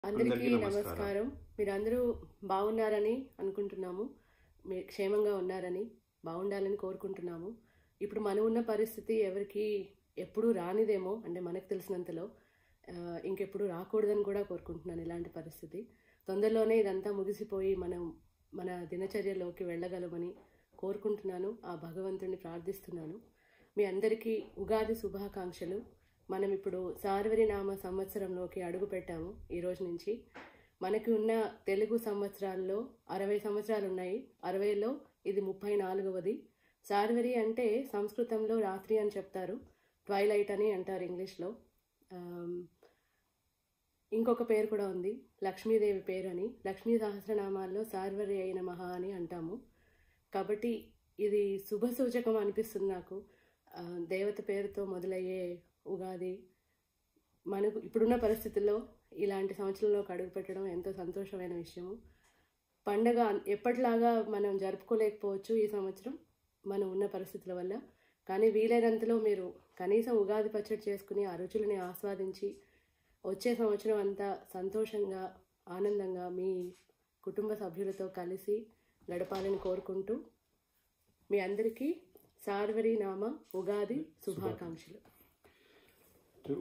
అందరికీ అందరికీ నమస్కారం. నమస్కారం మీరందరూ బాగున్నారని అనుకుంటున్నాము మీరు క్షేమంగా ఉన్నారని బాగుండాలని కోరుకుంటున్నాము ఇప్పుడు మనం ఉన్న పరిస్థితి ఎవరికి ఎప్పుడూ రానిదేమో అంటే మనకు తెలిసినంతలో ఆ, ఇంకెప్పుడు రాకూడదని కూడా కోరుకుంటున్నాను ఇలాంటి పరిస్థితి తొందరలోనే ఇదంతా ముగిసిపోయి మనం మన దినచర్యలోకి వెళ్ళగలమని కోరుకుంటున్నాను ఆ భగవంతుడిని ప్రార్థిస్తున్నాను మీ అందరికీ ఉగాది శుభాకాంక్షలు మనం ఇప్పుడు సార్వరి నామ సంవత్సరంలోకి అడుగు పెట్టాము ఈ రోజు నుంచి మనకి ఉన్న తెలుగు సంవత్సరాల్లో అరవై సంవత్సరాలు ఉన్నాయి అరవైలో ఇది ముప్పై నాలుగవది సార్వరి అంటే సంస్కృతంలో రాత్రి అని చెప్తారు ట్వైలైట్ అని అంటారు ఇంగ్లీష్లో ఆమ్, ఇంకొక పేరు కూడా ఉంది లక్ష్మీదేవి పేరు అని లక్ష్మీ సహస్రనామాల్లో సార్వరి అయిన మహా అని అంటాము కాబట్టి ఇది శుభ సూచకం అనిపిస్తుంది నాకు ఆ, దేవత పేరుతో మొదలయ్యే ఉగాది మనకు ఇప్పుడున్న పరిస్థితుల్లో ఇలాంటి సంవత్సరంలోకి అడుగు పెట్టడం ఎంతో సంతోషమైన విషయము పండగ ఎప్పటిలాగా మనం జరుపుకోలేకపోవచ్చు ఈ సంవత్సరం మనం ఉన్న పరిస్థితుల వల్ల కానీ వీలైనంతలో మీరు కనీసం ఉగాది పచ్చడి చేసుకుని ఆ రుచులని ఆస్వాదించి వచ్చే సంవత్సరం అంతా సంతోషంగా ఆనందంగా మీ కుటుంబ సభ్యులతో కలిసి గడపాలని కోరుకుంటూ మీ అందరికీ సార్వరి నామ ఉగాది శుభాకాంక్షలు to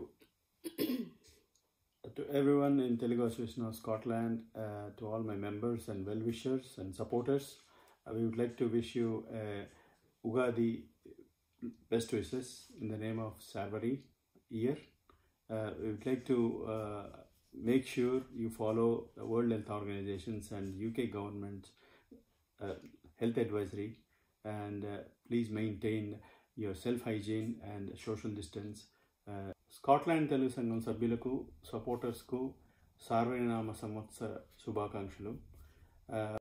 to everyone in Telugu Association of Scotland, uh, to all my members and well-wishers and supporters, uh, we would like to wish you uh, Ugadi best wishes in the name of Sarvari year. Uh, we would like to uh, make sure you follow the World Health Organizations and UK government uh, health advisory and uh, please maintain your self hygiene and social distance. Uh, Scotland Telugu సంఘం సభ్యులకు సపోర్టర్స్కు సార్వజనామ సంవత్సర శుభాకాంక్షలు